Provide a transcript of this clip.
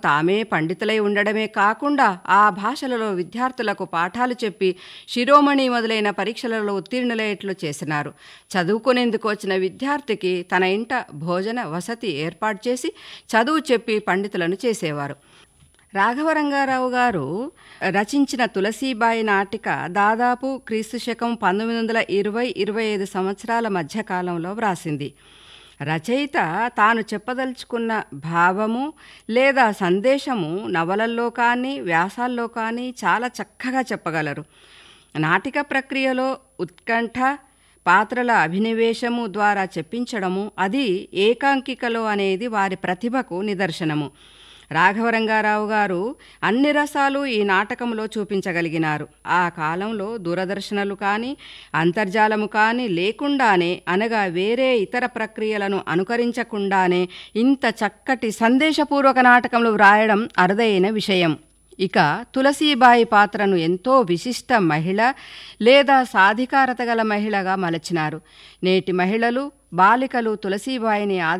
తామే పండితులై ఉండడమే కాకుండా ఆ భాషలలో విద్యార్థులకు పాఠాలు చెప్పి శిరోమణి మొదలైన పరీక్షలలో ఉత్తీర్ణులయ్యేట్లు చేసినారు చదువుకునేందుకు వచ్చిన విద్యార్థికి తన ఇంట భోజన వసతి ఏర్పాటు చేసి చదువు చెప్పి పండితులను చేసేవారు రాఘవరంగారావు గారు రచించిన తులసీబాయి నాటిక దాదాపు క్రీస్తు శకం పంతొమ్మిది వందల ఇరవై ఇరవై ఐదు సంవత్సరాల మధ్యకాలంలో వ్రాసింది రచయిత తాను చెప్పదలుచుకున్న భావము లేదా సందేశము నవలల్లో కానీ వ్యాసాల్లో కానీ చాలా చక్కగా చెప్పగలరు నాటిక ప్రక్రియలో ఉత్కంఠ పాత్రల అభినివేశము ద్వారా చెప్పించడము అది ఏకాంకికలో అనేది వారి ప్రతిభకు నిదర్శనము రాఘవరంగారావు గారు అన్ని రసాలు ఈ నాటకంలో చూపించగలిగినారు ఆ కాలంలో దూరదర్శనలు కానీ అంతర్జాలము కానీ లేకుండానే అనగా వేరే ఇతర ప్రక్రియలను అనుకరించకుండానే ఇంత చక్కటి సందేశపూర్వక నాటకంలో వ్రాయడం అరుదైన విషయం ఇక తులసీబాయి పాత్రను ఎంతో విశిష్ట మహిళ లేదా సాధికారత గల మహిళగా మలచినారు నేటి మహిళలు బాలికలు తులసీబాయిని